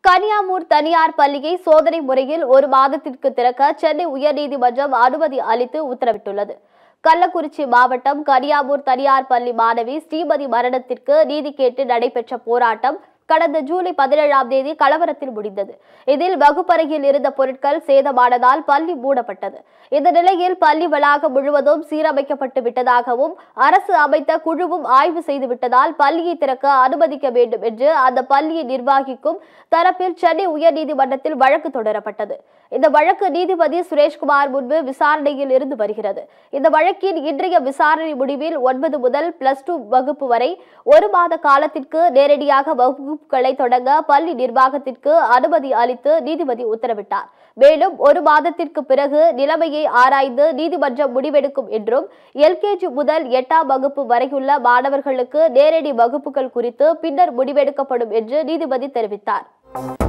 கனியாமூர் தனியார் பள்ளியை சோதனை முறையில் ஒரு மாதத்திற்கு திறக்க சென்னை உயர்நீதிமன்றம் அனுமதி அளித்து உத்தரவிட்டுள்ளது கள்ளக்குறிச்சி மாவட்டம் கனியாமூர் தனியார் பள்ளி மாணவி ஸ்ரீமதி மரணத்திற்கு நீதி கேட்டு நடைபெற்ற போராட்டம் கடந்த ஜூலை பதினேழாம் தேதி கலவரத்தில் முடிந்தது இதில் வகுப்பறையில் இருந்த பொருட்கள் சேதமானதால் பள்ளி மூடப்பட்டது இந்த நிலையில் பள்ளி வளாகம் முழுவதும் சீரமைக்கப்பட்டு விட்டதாகவும் அரசு அமைத்த குழுவும் ஆய்வு செய்து விட்டதால் பள்ளியை திறக்க அனுமதிக்க வேண்டும் என்று அந்த பள்ளியை நிர்வாகிக்கும் தரப்பில் சென்னை உயர்நீதிமன்றத்தில் வழக்கு தொடரப்பட்டது இந்த வழக்கு நீதிபதி சுரேஷ்குமார் முன்பு விசாரணையில் இருந்து வருகிறது இந்த வழக்கின் இன்றைய விசாரணை முடிவில் ஒன்பது முதல் பிளஸ் டூ வகுப்பு வரை ஒரு மாத காலத்திற்கு நேரடியாக வகுப்புகளை தொடங்க பள்ளி நிர்வாகத்திற்கு அனுமதி அளித்து நீதிபதி உத்தரவிட்டார் மேலும் ஒரு மாதத்திற்கு பிறகு நிலைமையை ஆராய்ந்து நீதிமன்றம் முடிவெடுக்கும் என்றும் எல்கேஜி முதல் எட்டாம் வகுப்பு வரையுள்ள மாணவர்களுக்கு நேரடி வகுப்புகள் குறித்து பின்னர் முடிவெடுக்கப்படும் என்று நீதிபதி தெரிவித்தார்